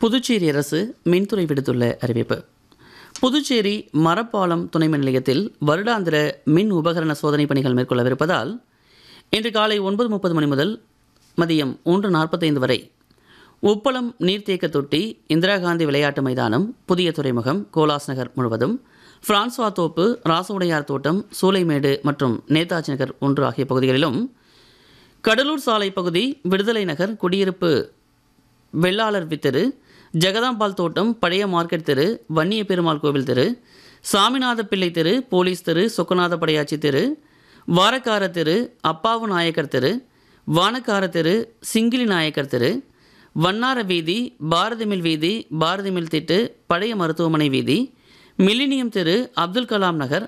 புதுச்சேரி அரசு மின்துறை விடுத்துள்ள அறிவிப்பு புதுச்சேரி மரப்பாலம் துணை மின் நிலையத்தில் வருடாந்திர மின் உபகரண சோதனை பணிகள் மேற்கொள்ளவிருப்பதால் இன்று காலை ஒன்பது முப்பது மணி முதல் மதியம் ஒன்று நாற்பத்தைந்து வரை உப்பளம் நீர்த்தேக்க தொட்டி இந்திரா காந்தி விளையாட்டு மைதானம் புதிய துறைமுகம் கோலாஸ் நகர் முழுவதும் பிரான்ஸ்வா தோப்பு ராசவுடையார் தோட்டம் சூளைமேடு மற்றும் நேதாஜி நகர் ஒன்று ஆகிய பகுதிகளிலும் கடலூர் சாலை பகுதி விடுதலை நகர் குடியிருப்பு வெள்ளாளர் தெரு ஜெகதாம்பாள் தோட்டம் பழைய மார்க்கெட் தெரு வன்னிய பெருமாள் கோவில் தெரு சாமிநாத பிள்ளை தெரு போலீஸ் தெரு சொக்கநாத படையாச்சி தெரு வாரக்கார தெரு அப்பாவு நாயக்கர் தெரு வானக்கார தெரு சிங்கிலி நாயக்கர் தெரு வண்ணார வீதி பாரதிமில் வீதி பாரதிமில் திட்டு பழைய மருத்துவமனை வீதி மில்லினியம் தெரு அப்துல் கலாம் நகர்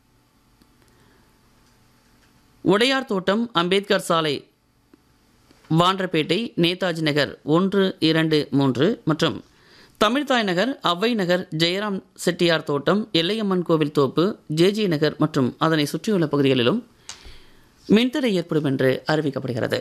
உடையார் தோட்டம் அம்பேத்கர் சாலை வான்றப்பேட்டை நேதாஜி நகர் ஒன்று இரண்டு மூன்று மற்றும் தமிழ்தாய் நகர் அவ்வை நகர் ஜெயராம் செட்டியார் தோட்டம் எல்லையம்மன் கோவில் தோப்பு ஜேஜி நகர் மற்றும் அதனை சுற்றியுள்ள பகுதிகளிலும் மின்தடை ஏற்படும் என்று அறிவிக்கப்படுகிறது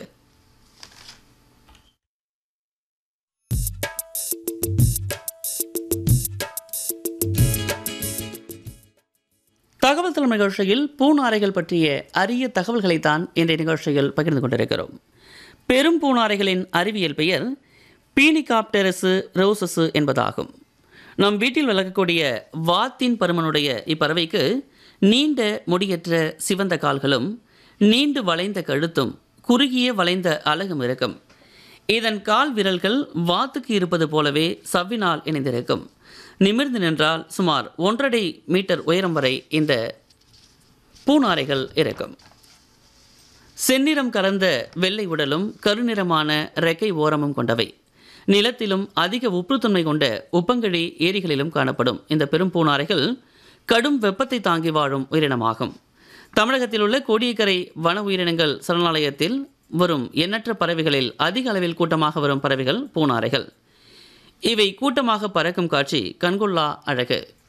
தகவல் தளம் நிகழ்ச்சியில் பூநாரைகள் பற்றிய அரிய தகவல்களைத்தான் இன்றைய நிகழ்ச்சியில் பகிர்ந்து கொண்டிருக்கிறோம் பெரும் பூநாரைகளின் அறிவியல் பெயர் பீனிகாப்டெரசு ரோசஸு என்பதாகும் நம் வீட்டில் வளர்க்கக்கூடிய வாத்தின் பருமனுடைய இப்பறவைக்கு நீண்ட முடியற்ற சிவந்த கால்களும் நீண்டு வளைந்த கழுத்தும் குறுகிய வளைந்த அலகும் இருக்கும் இதன் கால் விரல்கள் வாத்துக்கு இருப்பது போலவே சவ்வினால் இணைந்திருக்கும் நிமிர்ந்து நின்றால் சுமார் ஒன்றரை மீட்டர் உயரம் வரை இந்த பூநாரைகள் இருக்கும் செந்நிறம் கலந்த வெள்ளை உடலும் கருநிறமான ரெக்கை ஓரமும் கொண்டவை நிலத்திலும் அதிக உப்புத்தன்மை கொண்ட உப்பங்கழி ஏரிகளிலும் காணப்படும் இந்த பெரும் பூநாரைகள் கடும் வெப்பத்தை தாங்கி வாழும் உயிரினமாகும் தமிழகத்தில் உள்ள கோடியக்கரை வன உயிரினங்கள் சரணாலயத்தில் வரும் எண்ணற்ற பறவைகளில் அதிக அளவில் கூட்டமாக வரும் பறவைகள் பூநாரைகள் இவை கூட்டமாக பறக்கும் காட்சி கண்கொள்ளா அழகு